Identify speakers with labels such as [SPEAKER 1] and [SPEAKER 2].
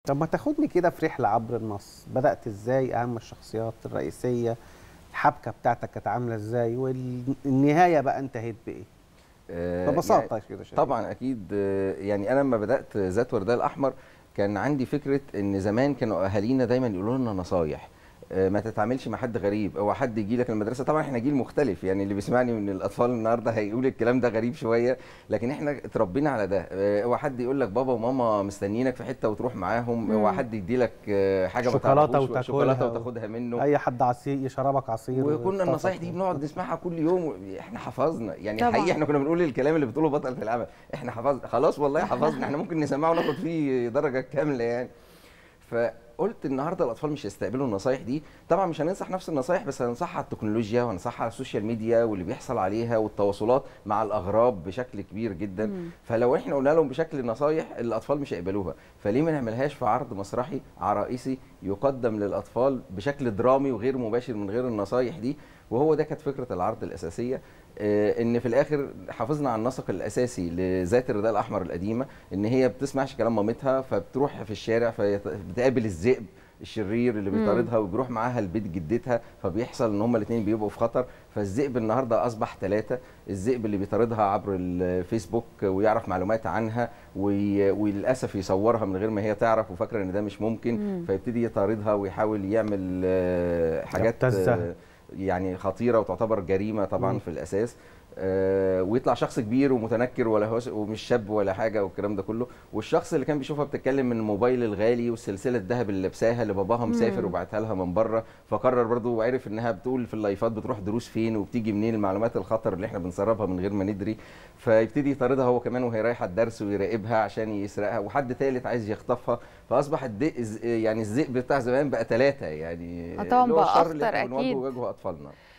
[SPEAKER 1] طب ما تاخدني كده في رحله عبر النص بدات ازاي اهم الشخصيات الرئيسيه الحبكه بتاعتك كانت عامله ازاي والنهايه بقى انتهت بايه
[SPEAKER 2] آه،
[SPEAKER 1] ببساطه
[SPEAKER 2] يعني
[SPEAKER 1] كده شديد.
[SPEAKER 2] طبعا اكيد آه، يعني انا لما بدات ذات ورداء الاحمر كان عندي فكره ان زمان كانوا اهالينا دايما يقولوا لنا نصايح آه، ما تتعاملش مع حد غريب هو حد يجي لك المدرسه طبعا احنا جيل مختلف يعني اللي بيسمعني من الاطفال النهارده هيقول الكلام ده غريب شويه لكن احنا اتربينا على ده آه، هو حد يقول لك بابا وماما مستنيينك في حته وتروح معاهم هو
[SPEAKER 3] مم.
[SPEAKER 2] حد يدي لك حاجه ما
[SPEAKER 1] شوكولاتة
[SPEAKER 2] تعرفوش،
[SPEAKER 1] وتاكلها
[SPEAKER 2] شوكولاته
[SPEAKER 1] و-
[SPEAKER 2] وتاخدها منه
[SPEAKER 1] اي حد عصير يشربك عصير
[SPEAKER 2] وكنا النصايح دي
[SPEAKER 1] وتطفش.
[SPEAKER 2] بنقعد نسمعها كل يوم احنا حفظنا يعني
[SPEAKER 3] طبعاً.
[SPEAKER 2] الحقيقه احنا كنا بنقول الكلام اللي بتقوله بطل في العمل احنا حفظنا خلاص والله حفظنا احنا ممكن نسمعه وناخد فيه درجه كامله يعني فقلت النهارده الاطفال مش هيستقبلوا النصايح دي طبعا مش هننصح نفس النصايح بس هننصحها على التكنولوجيا وهننصحها على السوشيال ميديا واللي بيحصل عليها والتواصلات مع الاغراب بشكل كبير جدا
[SPEAKER 3] مم.
[SPEAKER 2] فلو احنا قلنا لهم بشكل نصايح الاطفال مش هيقبلوها فليه ما نعملهاش في عرض مسرحي عرائسي يقدم للاطفال بشكل درامي وغير مباشر من غير النصايح دي وهو ده كانت فكره العرض الاساسيه آه، ان في الاخر حافظنا على النسق الاساسي لذات الرداء الاحمر القديمه ان هي بتسمعش كلام مامتها فبتروح في الشارع فبتقابل الذئب الشرير اللي
[SPEAKER 3] مم.
[SPEAKER 2] بيطاردها وبيروح معاها لبيت جدتها فبيحصل ان هما الاثنين بيبقوا في خطر فالذئب النهارده اصبح ثلاثه الذئب اللي بيطاردها عبر الفيسبوك ويعرف معلومات عنها وي... وللاسف يصورها من غير ما هي تعرف وفاكره ان ده مش ممكن
[SPEAKER 3] مم.
[SPEAKER 2] فيبتدي يطاردها ويحاول يعمل آه، حاجات
[SPEAKER 1] يبتزها.
[SPEAKER 2] آه، يعني خطيره وتعتبر جريمه طبعا
[SPEAKER 1] مم.
[SPEAKER 2] في الاساس آه، ويطلع شخص كبير ومتنكر ولا هو ومش شاب ولا حاجه والكلام ده كله والشخص اللي كان بيشوفها بتتكلم من الموبايل الغالي والسلسله الذهب اللي لابساها اللي باباها مسافر
[SPEAKER 3] مم.
[SPEAKER 2] وبعتها لها من بره فقرر برضه وعرف انها بتقول في اللايفات بتروح دروس فين وبتيجي منين المعلومات الخطر اللي احنا بنسربها من غير ما ندري فيبتدي يطاردها هو كمان وهي رايحه الدرس ويراقبها عشان يسرقها وحد ثالث عايز يخطفها فاصبح الذئب يعني الذئب بتاع زمان بقى ثلاثه يعني
[SPEAKER 3] آه طبعاً
[SPEAKER 2] اللي هو
[SPEAKER 3] بقى
[SPEAKER 2] الشر اللي
[SPEAKER 3] أخطر
[SPEAKER 2] احنا بنواجهه
[SPEAKER 3] أكيد.
[SPEAKER 2] ويواجهه اطفالنا